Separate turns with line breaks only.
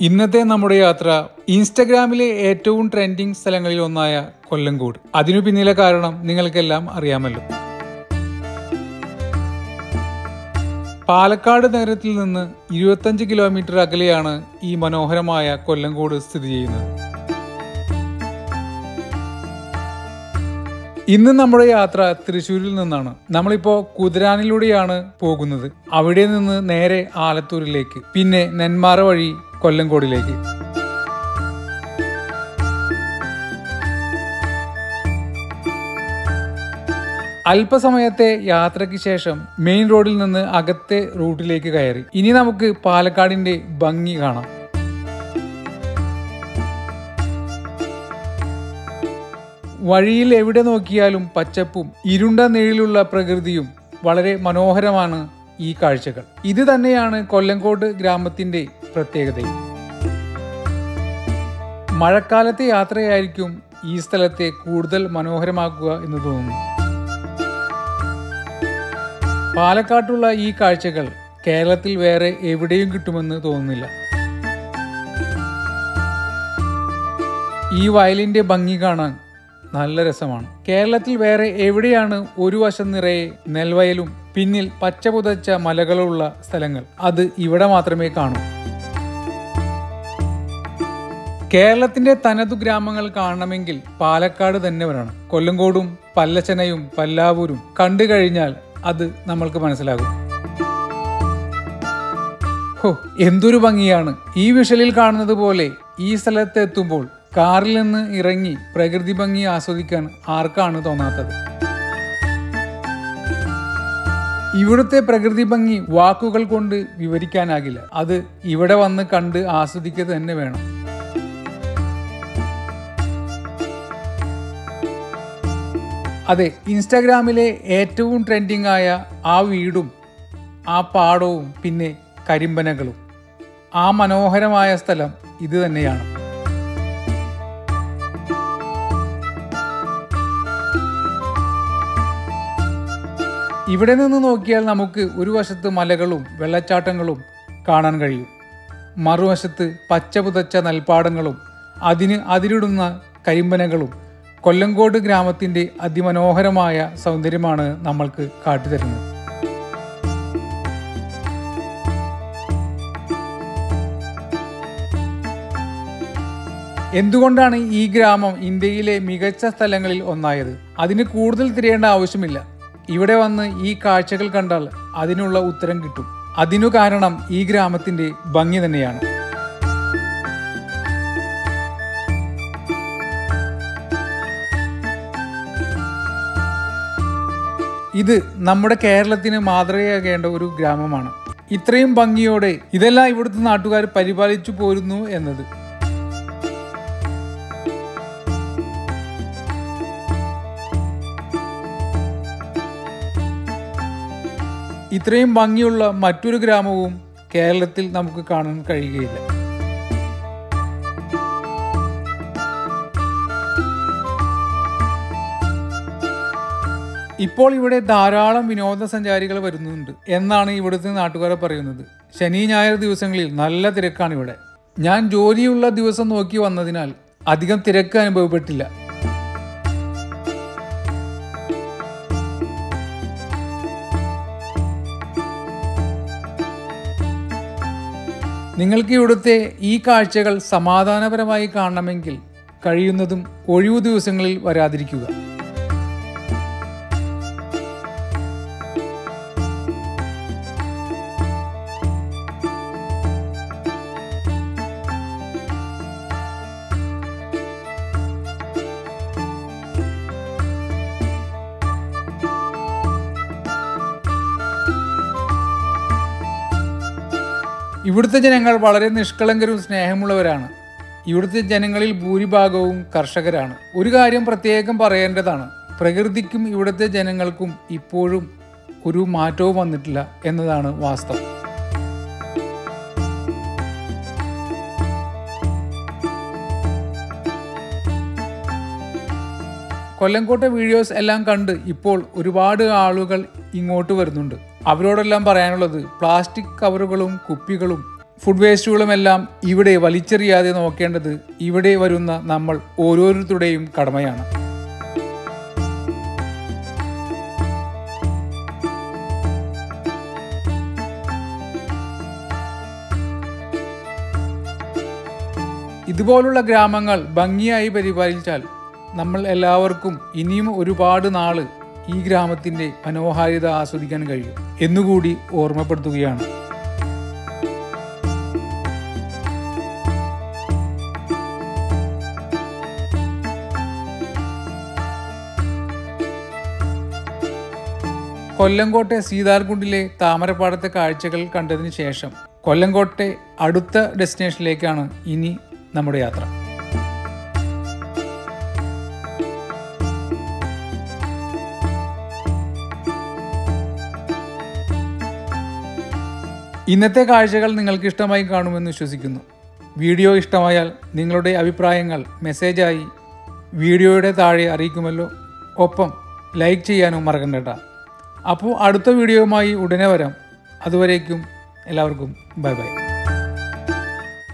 ഇന്നത്തെ നമ്മുടെ യാത്ര ഇൻസ്റ്റഗ്രാമിലെ ഏറ്റവും ട്രെൻഡിങ് സ്ഥലങ്ങളിൽ ഒന്നായ കൊല്ലങ്കോട് അതിനു പിന്നിലെ കാരണം നിങ്ങൾക്കെല്ലാം അറിയാമല്ലോ പാലക്കാട് നഗരത്തിൽ നിന്ന് ഇരുപത്തഞ്ച് കിലോമീറ്റർ അകലെയാണ് ഈ മനോഹരമായ കൊല്ലങ്കോട് സ്ഥിതി ചെയ്യുന്നത് ഇന്ന് നമ്മുടെ യാത്ര തൃശ്ശൂരിൽ നിന്നാണ് നമ്മളിപ്പോ കുതിരാനിലൂടെയാണ് പോകുന്നത് അവിടെ നിന്ന് നേരെ ആലത്തൂരിലേക്ക് പിന്നെ നെന്മാറ വഴി കൊല്ലങ്കോടിലേക്ക് അല്പസമയത്തെ യാത്രയ്ക്ക് ശേഷം മെയിൻ റോഡിൽ നിന്ന് അകത്തെ റൂട്ടിലേക്ക് കയറി ഇനി നമുക്ക് പാലക്കാടിന്റെ ഭംഗി കാണാം വഴിയിൽ എവിടെ നോക്കിയാലും പച്ചപ്പും ഇരുണ്ട നിഴലുള്ള പ്രകൃതിയും വളരെ മനോഹരമാണ് ഈ കാഴ്ചകൾ ഇത് തന്നെയാണ് കൊല്ലങ്കോട് ഗ്രാമത്തിന്റെ പ്രത്യേകതയും മഴക്കാലത്തെ യാത്രയായിരിക്കും ഈ സ്ഥലത്തെ കൂടുതൽ മനോഹരമാക്കുക എന്ന് തോന്നുന്നു പാലക്കാട്ടുള്ള ഈ കാഴ്ചകൾ കേരളത്തിൽ വേറെ എവിടെയും കിട്ടുമെന്ന് തോന്നുന്നില്ല ഈ വയലിന്റെ ഭംഗി കാണാൻ നല്ല രസമാണ് കേരളത്തിൽ വേറെ എവിടെയാണ് ഒരു വശം നിറയെ നെൽവയലും പിന്നിൽ പച്ച പുതച്ച മലകളുള്ള സ്ഥലങ്ങൾ അത് ഇവിടെ മാത്രമേ കാണൂ കേരളത്തിന്റെ തനതു ഗ്രാമങ്ങൾ കാണണമെങ്കിൽ പാലക്കാട് തന്നെ വരണം കൊല്ലങ്കോടും പല്ലച്ചനയും പല്ലാവൂരും കണ്ടു കഴിഞ്ഞാൽ അത് നമ്മൾക്ക് മനസ്സിലാകും ഹോ എന്തൊരു ഭംഗിയാണ് ഈ വിഷലിൽ കാണുന്നത് പോലെ ഈ സ്ഥലത്ത് എത്തുമ്പോൾ കാറിൽ നിന്ന് ഇറങ്ങി പ്രകൃതി ഭംഗി ആസ്വദിക്കാൻ ആർക്കാണ് തോന്നാത്തത് ഇവിടുത്തെ പ്രകൃതി ഭംഗി വാക്കുകൾ കൊണ്ട് വിവരിക്കാനാകില്ല അത് ഇവിടെ വന്ന് കണ്ട് ആസ്വദിക്കുക തന്നെ വേണം അതെ ഇൻസ്റ്റാഗ്രാമിലെ ഏറ്റവും ട്രെൻഡിങ് ആയ ആ വീടും ആ പാടവും പിന്നെ കരിമ്പനകളും ആ മനോഹരമായ സ്ഥലം ഇത് തന്നെയാണ് ഇവിടെ നിന്ന് നോക്കിയാൽ നമുക്ക് ഒരു വശത്ത് മലകളും വെള്ളച്ചാട്ടങ്ങളും കാണാൻ കഴിയും മറുവശത്ത് പച്ച പുതച്ച നെൽപ്പാടങ്ങളും അതിന് അതിരിടുന്ന കരിമ്പനകളും കൊല്ലങ്കോട് ഗ്രാമത്തിന്റെ അതിമനോഹരമായ സൗന്ദര്യമാണ് നമ്മൾക്ക് കാട്ടിത്തരുന്നത് എന്തുകൊണ്ടാണ് ഈ ഗ്രാമം ഇന്ത്യയിലെ മികച്ച സ്ഥലങ്ങളിൽ ഒന്നായത് അതിന് കൂടുതൽ തിരയേണ്ട ആവശ്യമില്ല ഇവിടെ വന്ന് ഈ കാഴ്ചകൾ കണ്ടാൽ അതിനുള്ള ഉത്തരം കിട്ടും അതിനു കാരണം ഈ ഗ്രാമത്തിന്റെ ഭംഗി തന്നെയാണ് ഇത് നമ്മുടെ കേരളത്തിന് മാതൃകയാകേണ്ട ഒരു ഗ്രാമമാണ് ഇത്രയും ഭംഗിയോടെ ഇതെല്ലാം ഇവിടുത്തെ നാട്ടുകാർ പരിപാലിച്ചു പോരുന്നു എന്നത് ഇത്രയും ഭംഗിയുള്ള മറ്റൊരു ഗ്രാമവും കേരളത്തിൽ നമുക്ക് കാണാൻ കഴിയുകയില്ല ഇപ്പോൾ ഇവിടെ ധാരാളം വിനോദസഞ്ചാരികൾ വരുന്നുണ്ട് എന്നാണ് ഇവിടുത്തെ നാട്ടുകാരെ പറയുന്നത് ശനി ഞായർ ദിവസങ്ങളിൽ നല്ല തിരക്കാണ് ഇവിടെ ഞാൻ ജോലിയുള്ള ദിവസം നോക്കി വന്നതിനാൽ അധികം തിരക്ക് അനുഭവപ്പെട്ടില്ല നിങ്ങൾക്ക് ഇവിടുത്തെ ഈ കാഴ്ചകൾ സമാധാനപരമായി കാണണമെങ്കിൽ കഴിയുന്നതും ഒഴിവു ദിവസങ്ങളിൽ വരാതിരിക്കുക ഇവിടുത്തെ ജനങ്ങൾ വളരെ നിഷ്കളങ്കരും സ്നേഹമുള്ളവരാണ് ഇവിടുത്തെ ജനങ്ങളിൽ ഭൂരിഭാഗവും കർഷകരാണ് ഒരു കാര്യം പ്രത്യേകം പറയേണ്ടതാണ് പ്രകൃതിക്കും ഇവിടുത്തെ ജനങ്ങൾക്കും ഇപ്പോഴും ഒരു മാറ്റവും വന്നിട്ടില്ല എന്നതാണ് വാസ്തവം കൊല്ലംകോട്ടെ വീഡിയോസ് എല്ലാം കണ്ട് ഇപ്പോൾ ഒരുപാട് ആളുകൾ ഇങ്ങോട്ട് വരുന്നുണ്ട് അവരോടെല്ലാം പറയാനുള്ളത് പ്ലാസ്റ്റിക് കവറുകളും കുപ്പികളും ഫുഡ് വേസ്റ്റുകളുമെല്ലാം ഇവിടെ വലിച്ചെറിയാതെ നോക്കേണ്ടത് ഇവിടെ വരുന്ന നമ്മൾ ഓരോരുത്തരുടെയും കടമയാണ് ഇതുപോലുള്ള ഗ്രാമങ്ങൾ ഭംഗിയായി പരിപാലിച്ചാൽ നമ്മൾ എല്ലാവർക്കും ഇനിയും ഒരുപാട് നാള് ഈ ഗ്രാമത്തിന്റെ മനോഹാരിത ആസ്വദിക്കാൻ കഴിയും എന്നുകൂടി ഓർമ്മപ്പെടുത്തുകയാണ് കൊല്ലങ്കോട്ടെ സീതാർകുണ്ടിലെ താമരപ്പാടത്തെ കാഴ്ചകൾ കണ്ടതിന് ശേഷം കൊല്ലങ്കോട്ടെ അടുത്ത ഡെസ്റ്റിനേഷനിലേക്കാണ് ഇനി നമ്മുടെ യാത്ര ഇന്നത്തെ കാഴ്ചകൾ നിങ്ങൾക്ക് ഇഷ്ടമായി കാണുമെന്ന് വിശ്വസിക്കുന്നു വീഡിയോ ഇഷ്ടമായാൽ നിങ്ങളുടെ അഭിപ്രായങ്ങൾ മെസ്സേജായി വീഡിയോയുടെ താഴെ അറിയിക്കുമല്ലോ ഒപ്പം ലൈക്ക് ചെയ്യാനും മറക്കണ്ട കേട്ടോ അപ്പോൾ അടുത്ത വീഡിയോയുമായി ഉടനെ വരാം അതുവരേക്കും എല്ലാവർക്കും ബൈ ബൈ